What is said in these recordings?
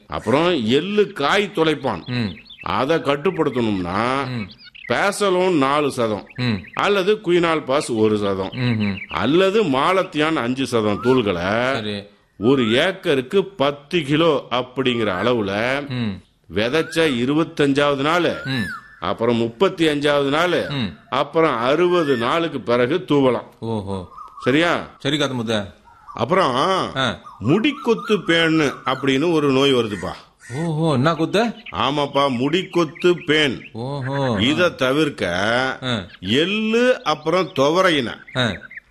அப்புறம் எள்ளு காய் துளைப்பான் ம் அதை கட்டுப்படுத்தணும்னா பேசலோன் நாலு சதம் ம் அல்லது குயினால் பாஸ் ஒரு சதம் ம் ம் அல்லது மாலத்தியான் அஞ்சு சதம் தூள்களை சரி ஒரு ஏக்கருக்கு பத்து கிலோ அப்படிங்கிற அளவுல ம் விதைச்ச இருபத்தஞ்சாவது நாள் ம் அப்புறம் முப்பத்தி அஞ்சாவது நாள் ம் அப்புறம் அறுபது நாளுக்கு பிறகு தூவலாம் ஓஹோ சரியா சரி காத்து முத்த அப்புறம் ஆ முடிக்கொத்து பேன் அப்படின்னு ஒரு நோய் வருதுப்பா ஓஹோ என்ன குத்த ஆமாப்பா முடிக்கொத்து பேன் ஓஹோ இத தவிர்க்க ஆ எள்ளு அப்புறம் துவரையின ஆ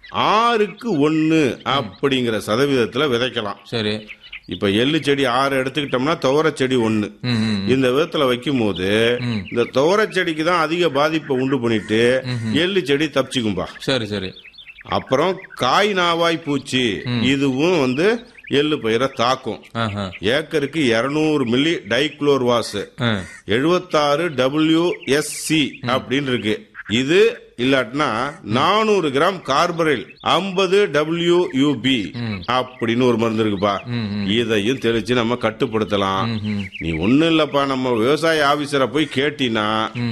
ஆறுக்கு ஒன்னு அப்படிங்கிற சதவீதத்துல விதைக்கலாம் சரி இப்ப எள்ளு செடி ஆறு எடுத்துக்கிட்டோம்னா துவரை செடி ஒன்னு ம் ம் இந்த விதத்துல வைக்கும் போது ம். இந்த துவரை செடிக்கு தான் அதிக பாதிப்பை உண்டு பண்ணிட்டு எள்ளு செடி தப்பிச்சுக்கும்பா சரி சரி அப்புறம் காய் நாவாய் பூச்சி இதுவும் வந்து எள்ளு பயிரை தாக்கும் ஆஹா ஏக்கருக்கு 200 மில்லி டைக்ளோர்வாஸ் ஆ எழுபத்தாறு டபிள்யூ அப்படின்னு இருக்கு இது இல்லாட்டினா நானூறு கிராம் கார்பரில் ஐம்பது டபிள்யூ அப்படின்னு ஒரு மருந்து இருக்குப்பா இதையும் தெளிச்சு நம்ம கட்டுப்படுத்தலாம் நீ ஒண்ணும் இல்லப்பா நம்ம விவசாய ஆபீசரை போய் கேட்டினா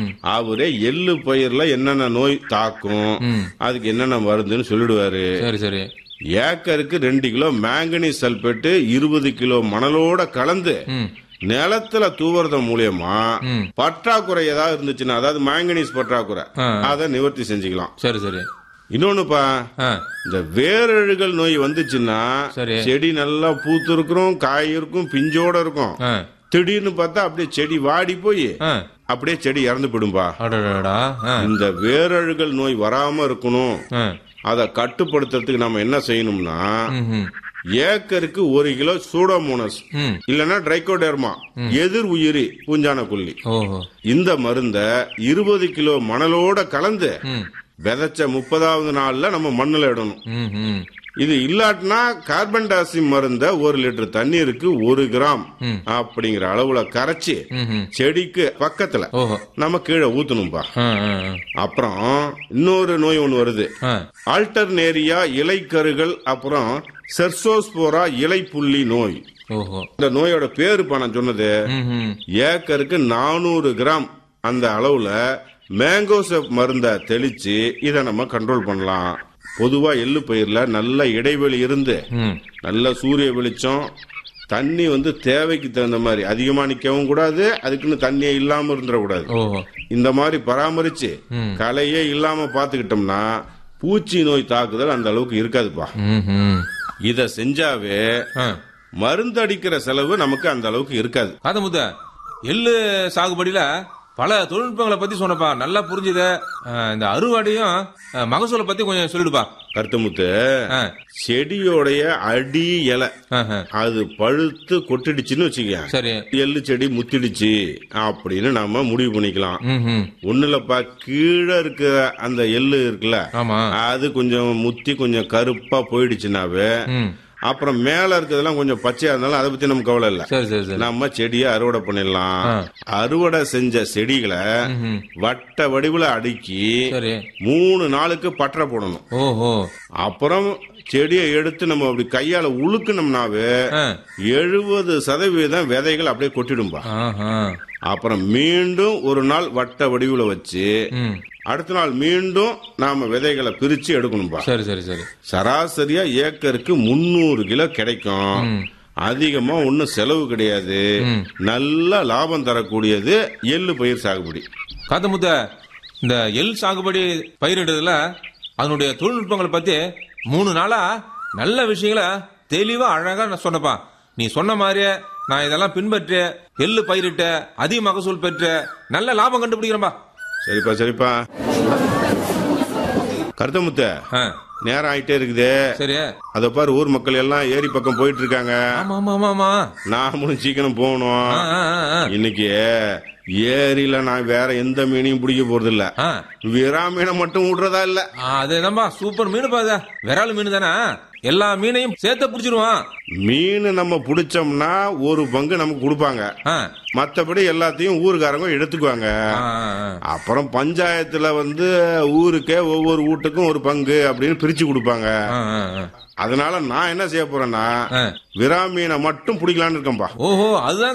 அவரே எள்ளு பயிர்ல என்னென்ன நோய் தாக்கும் அதுக்கு என்னென்ன மருந்துன்னு சொல்லிடுவாரு சரி சரி ஏக்கருக்கு ரெண்டு கிலோ மேங்கனீஸ் சல்பேட்டு இருபது கிலோ மணலோட கலந்து ம் நிலத்துல தூவுறது மூலியமா ம். பற்றாக்குறை ஏதாவது இருந்துச்சுன்னா அதாவது மேங்கனீஸ் பற்றாக்குறை ஆ. அதை நிவர்த்தி செஞ்சுக்கலாம் சரி சரி இன்னொன்னுப்பா ஆ இந்த வேரழுகல் நோய் வந்துச்சுன்னா சரி. செடி நல்லா பூத்து இருக்கும் காய் இருக்கும் பிஞ்சோட இருக்கும் ஆ திடீர்னு பார்த்தா அப்படியே செடி வாடி போய் ஆ அப்படியே செடி இறந்து போயிடும்பா அடடா ஆ இந்த வேரழுகல் நோய் வராம இருக்கணும் ஆ அதை கட்டுப்படுத்துறதுக்கு நம்ம என்ன செய்யணும்னா ம் ம் ஏக்கருக்கு ஒரு கிலோ சூடோமோனஸ் ம் இல்லைன்னா ட்ரைகோடெர்மா எதிர் உயிரி பூஞ்சான கொல்லி ஓஹோ இந்த மருந்த இருபது கிலோ மணலோட கலந்து ம் விதைச்ச முப்பதாவது நாள்ல நம்ம மண்ணுல இடணும் ம் ம் இது இல்லாட்டினா கார்பன் டை ஆக்சைடு மருந்த ஒரு லிட்டர் தண்ணீருக்கு ஒரு கிராம் ம். அப்படிங்கிற அளவுல கரைச்சி ம் ம் செடிக்கு பக்கத்துல ஓஹோ நம்ம கீழே ஊத்தணும்பா ஆ ஆ ஆ. அப்புறம் இன்னொரு நோய் ஒன்று வருது ஆ ஆல்டர்னேரியா இலைக்கருகள் அப்புறம் செர்சோஸ்போரா இலைப்புள்ளி நோய் ஓஹோ இந்த நோயோட பேரு பா நான் சொன்னது ம் ம் ஏக்கருக்கு நானூறு கிராம் அந்த அளவுல மேங்கோசெப் மருந்த தெளிச்சு இதை நம்ம கண்ட்ரோல் பண்ணலாம் பொதுவா எள்ளு பயிர்ல நல்ல இடைவெளி இருந்து ம் நல்ல சூரிய வெளிச்சம் தண்ணி வந்து தேவைக்கு தகுந்த மாதிரி அதிகமா நிக்கவும் கூடாது அதுக்குன்னு தண்ணியே இல்லாம இருந்துடக்கூடாது ஓஹோ இந்த மாதிரி பராமரிச்சு ம். களையே இல்லாம பாத்துக்கிட்டோம்னா பூச்சி நோய் தாக்குதல் அந்த அளவுக்கு இருக்காதுப்பா ம் ம் இத செஞ்சாவே ஆ மருந்து அடிக்கிற செலவு நமக்கு அந்த அளவுக்கு இருக்காது காத முத்த எள்ளு சாகுபடியில பல தொழில்நுட்பங்களை பத்தி சொன்னப்பா நல்லா புரிஞ்சுத இந்த அறுவடையும் ஆ, மகசூலை பத்தி கொஞ்சம் சொல்லிடுப்பா கருத்துமுத்து ஆ, செடியோடைய அடி இலை ஆ, ஆ. அது பழுத்து கொட்டிடுச்சுன்னு வச்சுக்க சரி எள்ளு செடி முத்திடுச்சு அப்படின்னு நாம முடிவு பண்ணிக்கலாம் ம் ம் ஒண்ணு இல்லப்பா கீழே இருக்க அந்த எள்ளு இருக்குல்ல ஆமா அது கொஞ்சம் முத்தி கொஞ்சம் கருப்பா போயிடுச்சுனாவே ம் அப்புறம் மேல இருக்கிறதெல்லாம் கொஞ்சம் பச்சையா இருந்தாலும் அதை பத்தி நமக்கு கவலை இல்ல சரி சரி சரி நம்ம செடியை அறுவடை பண்ணிடலாம் ஆ. அறுவடை செஞ்ச செடிகளை ம், ம். வட்ட வடிவுல அடுக்கி சரி மூணு நாளுக்கு பற்ற போடணும் ஓஹோ அப்புறம் செடியை எடுத்து நம்ம அப்படி கையால உழுக்குனோம்னாவே ஆ. எழுபது சதவீதம் விதைகள் அப்படியே கொட்டிடும்பா ஆஹா. அப்புறம் மீண்டும் ஒரு நாள் வட்ட வடிவுல வச்சு ம் அடுத்த நாள் மீண்டும் நாம விதைகளை பிரிச்சு எடுக்கணும்பா சரி சரி சரி சராசரியா ஏக்கருக்கு முந்நூறு கிலோ கிடைக்கும் ம். அதிகமா ஒன்றும் செலவு கிடையாது ம். நல்ல லாபம் தரக்கூடியது எள்ளு பயிர் சாகுபடி காத்தமுத்த இந்த எள் சாகுபடி பயிரிடுறதுல அதனுடைய தொழில்நுட்பங்களை பத்தி மூணு நாளா நல்ல விஷயங்களை தெளிவா அழகா நான் சொன்னப்பா நீ சொன்ன மாதிரியே நான் இதெல்லாம் பின்பற்றி எள்ளு பயிரிட்ட அதிக மகசூல் பெற்று நல்ல லாபம் கண்டுபிடிக்கிறேன்பா சரிப்பா சரிப்பா கருத்தமுத்த ஆ, நேரம் ஆயிட்டே இருக்குது சரி அத பாரு ஊர் மக்கள் எல்லாம் ஏரி பக்கம் போயிட்டு இருக்காங்க ஆமா ஆமா ஆமா ஆமா நாமளும் சீக்கிரம் போகணும் ஆ, ஆ, ஆ, ஆ. இன்னைக்கு ஏரியில நான் வேற எந்த மீனையும் பிடிக்க போறது இல்ல ஆ, விரா மீனை மட்டும் விடுறதா இல்ல ஆ, அது என்னம்பா சூப்பர் மீன் பாது விரால் மீன் தானே எல்லா மீனையும் சேர்த்து பிடிச்சிருவான் மீன் நம்ம பிடிச்சோம்னா ஒரு பங்கு நமக்கு கொடுப்பாங்க ஆ, மத்தபடி எல்லாத்தையும் ஊருக்காரங்க எடுத்துக்குவாங்க ஆ, ஆ, ஆ. அப்புறம் பஞ்சாயத்துல வந்து ஊருக்கே ஒவ்வொரு வீட்டுக்கும் ஒரு பங்கு அப்படின்னு பிரிச்சு கொடுப்பாங்க ஆ, ஆ, ஆ. அதனால நான் என்ன செய்ய போறேன்னா ஆ. விரா மீனை மட்டும் பிடிக்கலான்னு இருக்கேன்பா ஓஹோ அதுதான்